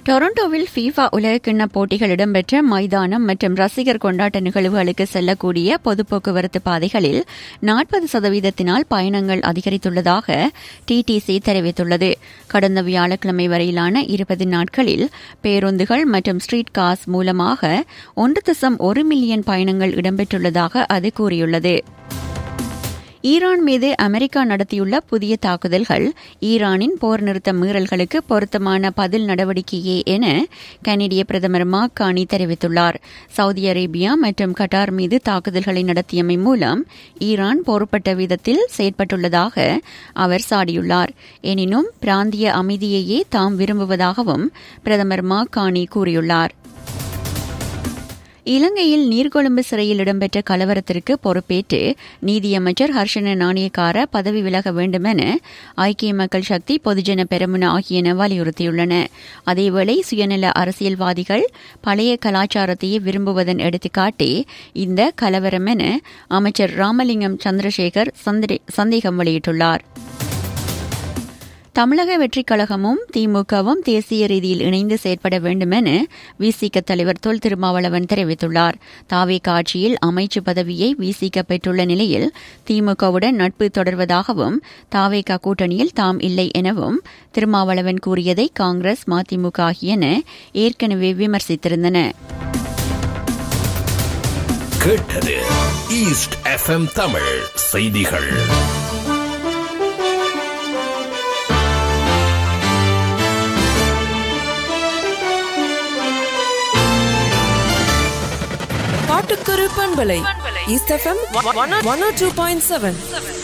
டொரண்டோவில் ஃபீஃபா உலகக்கிண்ண போட்டிகள் இடம்பெற்ற மைதானம் மற்றும் ரசிகர் கொண்டாட்ட நிகழ்வுகளுக்கு செல்லக்கூடிய பொது போக்குவரத்து பாதைகளில் நாற்பது சதவீதத்தினால் பயணங்கள் அதிகரித்துள்ளதாக டிடிசி தெரிவித்துள்ளது கடந்த வியாழக்கிழமை வரையிலான இருபது நாட்களில் பேருந்துகள் மற்றும் ஸ்ட்ரீட் கார்ஸ் மூலமாக ஒன்று தசம் ஒரு மில்லியன் பயணங்கள் இடம்பெற்றுள்ளதாக அது கூறியுள்ளது ஈரான் மீது அமெரிக்கா நடத்தியுள்ள புதிய தாக்குதல்கள் ஈரானின் போர் நிறுத்த மீறல்களுக்கு பொருத்தமான பதில் நடவடிக்கையே என கனடிய பிரதமர் மார்க் கானி தெரிவித்துள்ளார் சவுதி அரேபியா மற்றும் கட்டார் மீது தாக்குதல்களை நடத்தியமை மூலம் ஈரான் பொறுப்பட்ட விதத்தில் செயற்பட்டுள்ளதாக அவர் சாடியுள்ளார் எனினும் பிராந்திய அமைதியையே தாம் விரும்புவதாகவும் பிரதமர் மார்க் கானி கூறியுள்ளார் இலங்கையில் நீர்கொழும்பு சிறையில் இடம்பெற்ற கலவரத்திற்கு பொறுப்பேற்று நீதியமைச்சர் ஹர்ஷன நாணயக்கார பதவி விலக வேண்டுமென ஐக்கிய மக்கள் சக்தி பொதுஜன பெரமுன ஆகியன வலியுறுத்தியுள்ளன அதேவேளை சுயநல அரசியல்வாதிகள் பழைய கலாச்சாரத்தையே விரும்புவதன் எடுத்துக்காட்டி இந்த கலவரம் என அமைச்சர் ராமலிங்கம் சந்திரசேகர் சந்தேகம் வெளியிட்டுள்ளார் தமிழக வெற்றிக் கழகமும் திமுகவும் தேசிய ரீதியில் இணைந்து செயற்பட வேண்டுமென விசிக தலைவர் தொல் திருமாவளவன் தெரிவித்துள்ளார் தாவே காட்சியில் அமைச்சு பதவியை விசிக பெற்றுள்ள நிலையில் திமுகவுடன் நட்பு தொடர்வதாகவும் தாவேகா கூட்டணியில் தாம் இல்லை எனவும் திருமாவளவன் கூறியதை காங்கிரஸ் மதிமுக ஆகியன ஏற்கனவே விமர்சித்திருந்தன கேட்டது ஈஸ்ட் எஃப்எம் தமிழ் செய்திகள் காட்டுக்குரு பண்பலை east FM one two point seven